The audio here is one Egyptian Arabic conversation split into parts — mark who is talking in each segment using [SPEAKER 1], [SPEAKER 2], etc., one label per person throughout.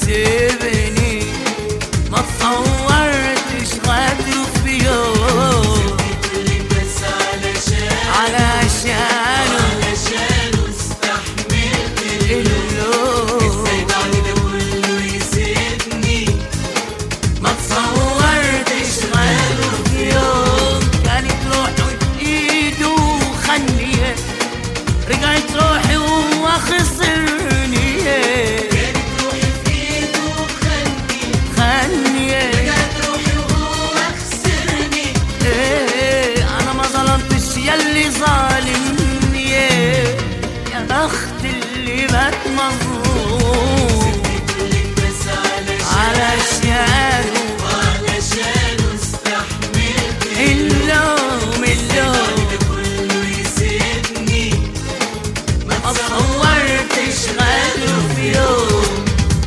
[SPEAKER 1] يسيبني ما تصورتش غدره في يوم
[SPEAKER 2] بس علشان
[SPEAKER 1] علشانه
[SPEAKER 2] علشانه استحملت
[SPEAKER 1] اللوم
[SPEAKER 2] ازاي بعد ده كله يسيبني
[SPEAKER 1] ما تصورتش غدره في يوم كانت روحه في ايده وخنيه رجعت روحي وهو خسرني
[SPEAKER 2] كانت روحي في ايده وخلني
[SPEAKER 1] خنيه
[SPEAKER 2] رجعت روحي وهو خسرني
[SPEAKER 1] ايه انا ما ظلمتش يلي ظالمني يا بخت اللي بات مظلوم
[SPEAKER 2] بس علشان
[SPEAKER 1] علشانه
[SPEAKER 2] علشانه استحملت
[SPEAKER 1] اللوم اللوم
[SPEAKER 2] ده كله يسيبني ما
[SPEAKER 1] ما تصورتش غدره في يوم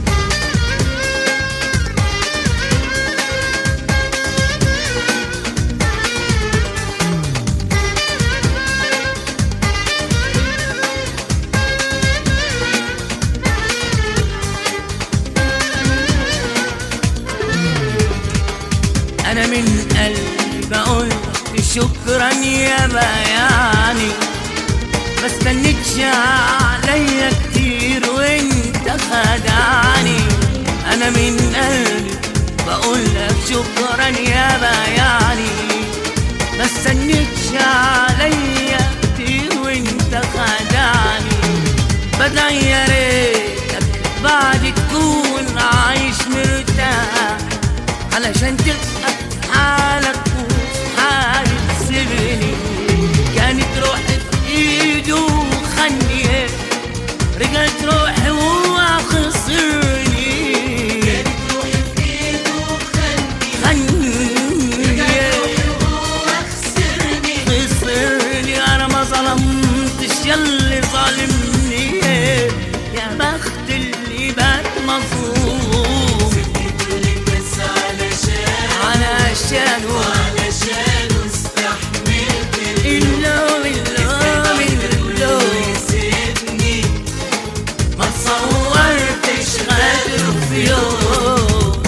[SPEAKER 1] انا من قلبي بقول شكرا يا بياني ما استنيتش عليا كتير وانت خدعني انا من قلبي بقول لك شكرا يا بياني ما استنيتش عليا كتير وانت خدعني بدعي يا ريتك بعد تكون عايش مرتاح علشان تبقى في حالك وفي حالي تسيبني كانت روحي في ايده وخني رجعت روحي وهو خسرني
[SPEAKER 2] كانت روحي في ايده وخلني
[SPEAKER 1] خني
[SPEAKER 2] رجعت روحي وهو خسرني
[SPEAKER 1] خسرني انا ما ظلمتش يلي ظالمني يا بخت اللي بات مظلوم
[SPEAKER 2] سبتلك بس علشان
[SPEAKER 1] علشانه
[SPEAKER 2] علشانه استحملت
[SPEAKER 1] اللوم اللوم اللوم
[SPEAKER 2] يسيبني
[SPEAKER 1] ما تصورتش غدره في يوم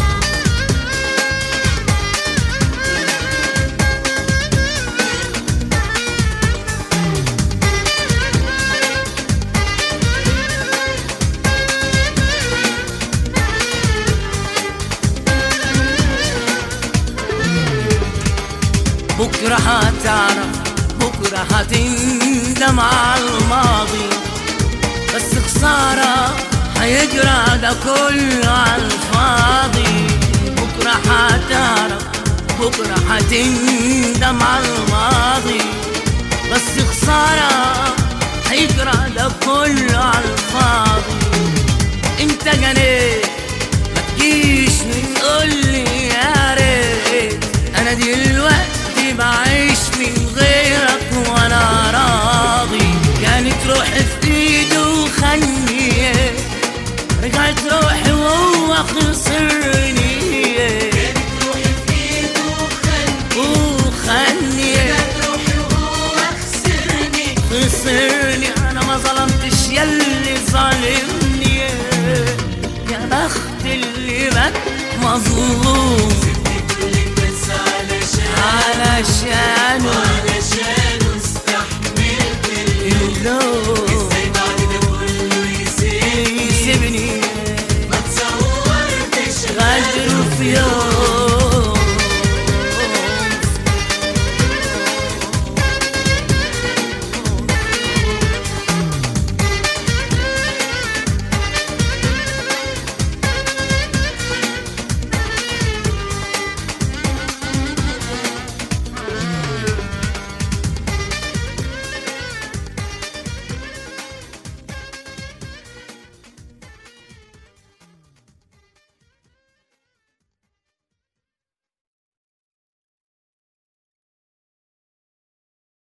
[SPEAKER 1] بكرة هتعرف بكرة هتندم على الماضي بس خسارة هيجرى ده كله على الفاضي بكرة هتعرف بكرة هتندم على الماضي بس خسارة هيجرى ده كله على الفاضي انت جنيت ما تجيش وتقولي يا ريت انا دلوقتي بعيش من غيرك وانا راضي كانت روحي في ايده وخني رجعت روحي وهو خسرني
[SPEAKER 2] كانت روحي في ايده وخلني
[SPEAKER 1] وخني
[SPEAKER 2] رجعت روحي وهو خسرني
[SPEAKER 1] خسرني انا ما ظلمتش يلي ظالمني يا بخت اللي بات مظلوم
[SPEAKER 2] سبتلك بس علشان
[SPEAKER 1] علشانه
[SPEAKER 2] علشانه استحملت
[SPEAKER 1] اللوم
[SPEAKER 2] ازاي بعد ده كله يسيبني
[SPEAKER 1] يسيبني
[SPEAKER 2] ما تصورتش
[SPEAKER 1] غدره في يوم